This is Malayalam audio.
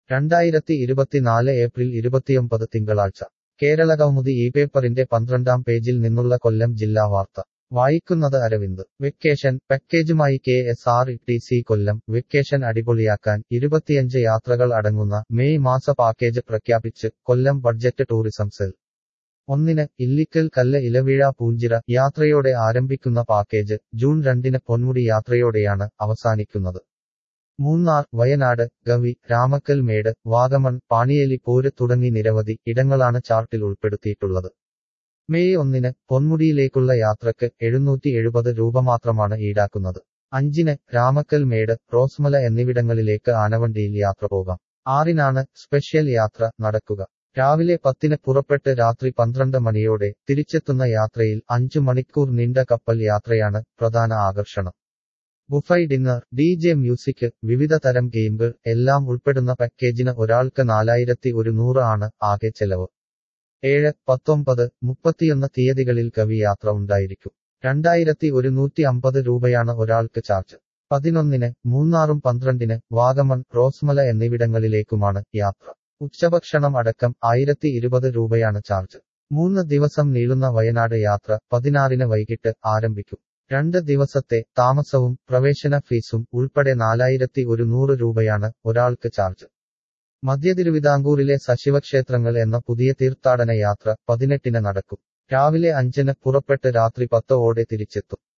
രണ്ടായിരത്തി ഇരുപത്തിനാല് ഏപ്രിൽ ഇരുപത്തിയൊമ്പത് തിങ്കളാഴ്ച കേരളകൗമുദി ഈ പേപ്പറിന്റെ പന്ത്രണ്ടാം പേജിൽ നിന്നുള്ള കൊല്ലം ജില്ലാ വാർത്ത വായിക്കുന്നത് അരവിന്ദ് വെക്കേഷൻ പാക്കേജുമായി K S R T C Kollam vacation അടിപൊളിയാക്കാൻ ഇരുപത്തിയഞ്ച് യാത്രകൾ അടങ്ങുന്ന മെയ് മാസ പാക്കേജ് പ്രഖ്യാപിച്ച് കൊല്ലം ബഡ്ജറ്റ് ടൂറിസം സെൽ ഒന്നിന് ഇല്ലിക്കൽ കല്ല് ഇലവീഴ പൂഞ്ചിറ യാത്രയോടെ ആരംഭിക്കുന്ന പാക്കേജ് ജൂൺ രണ്ടിന് പൊന്മുടി യാത്രയോടെയാണ് അവസാനിക്കുന്നത് മൂന്നാർ വയനാട് ഗവി രാമക്കൽ മേട് വാഗമൺ പാണിയേലി പോര് തുടങ്ങി നിരവധി ഇടങ്ങളാണ് ചാർട്ടിൽ ഉൾപ്പെടുത്തിയിട്ടുള്ളത് മെയ് ഒന്നിന് പൊന്മുടിയിലേക്കുള്ള യാത്രക്ക് എഴുന്നൂറ്റി എഴുപത് രൂപ മാത്രമാണ് ഈടാക്കുന്നത് അഞ്ചിന് രാമക്കൽ മേട് റോസ്മല എന്നിവിടങ്ങളിലേക്ക് ആനവണ്ടിയിൽ യാത്ര പോകാം ആറിനാണ് സ്പെഷ്യൽ യാത്ര നടക്കുക രാവിലെ പത്തിന് പുറപ്പെട്ട് രാത്രി പന്ത്രണ്ട് മണിയോടെ തിരിച്ചെത്തുന്ന യാത്രയിൽ അഞ്ചു മണിക്കൂർ നീണ്ട കപ്പൽ യാത്രയാണ് പ്രധാന ആകർഷണം buffet dinner D J music വിവിധ തരം ഗെയിമുകൾ എല്ലാം ഉൾപ്പെടുന്ന പാക്കേജിന് ഒരാൾക്ക് നാലായിരത്തി ഒരുന്നൂറ് ആണ് ആകെ ചെലവ് ഏഴ് പത്തൊമ്പത് മുപ്പത്തിയൊന്ന് തീയതികളിൽ കവി യാത്ര ഉണ്ടായിരിക്കും രണ്ടായിരത്തി ഒരുന്നൂറ്റി അമ്പത് രൂപയാണ് ഒരാൾക്ക് ചാർജ് പതിനൊന്നിന് മൂന്നാറും പന്ത്രണ്ടിന് വാഗമൺ റോസ്മല എന്നിവിടങ്ങളിലേക്കുമാണ് യാത്ര ഉച്ചഭക്ഷണം അടക്കം ആയിരത്തി ഇരുപത് രൂപയാണ് ചാർജ് മൂന്ന് ദിവസം നീളുന്ന വയനാട് യാത്ര പതിനാറിന് വൈകിട്ട് ആരംഭിക്കും രണ്ട് ദിവസത്തെ താമസവും പ്രവേശന ഫീസും ഉൾപ്പെടെ നാലായിരത്തി ഒരുന്നൂറ് രൂപയാണ് ഒരാൾക്ക് ചാർജ് മധ്യതിരുവിതാംകൂറിലെ സശിവക്ഷേത്രങ്ങൾ എന്ന പുതിയ തീർത്ഥാടന യാത്ര പതിനെട്ടിന് നടക്കും രാവിലെ അഞ്ചിന് പുറപ്പെട്ട് രാത്രി പത്തോടെ തിരിച്ചെത്തും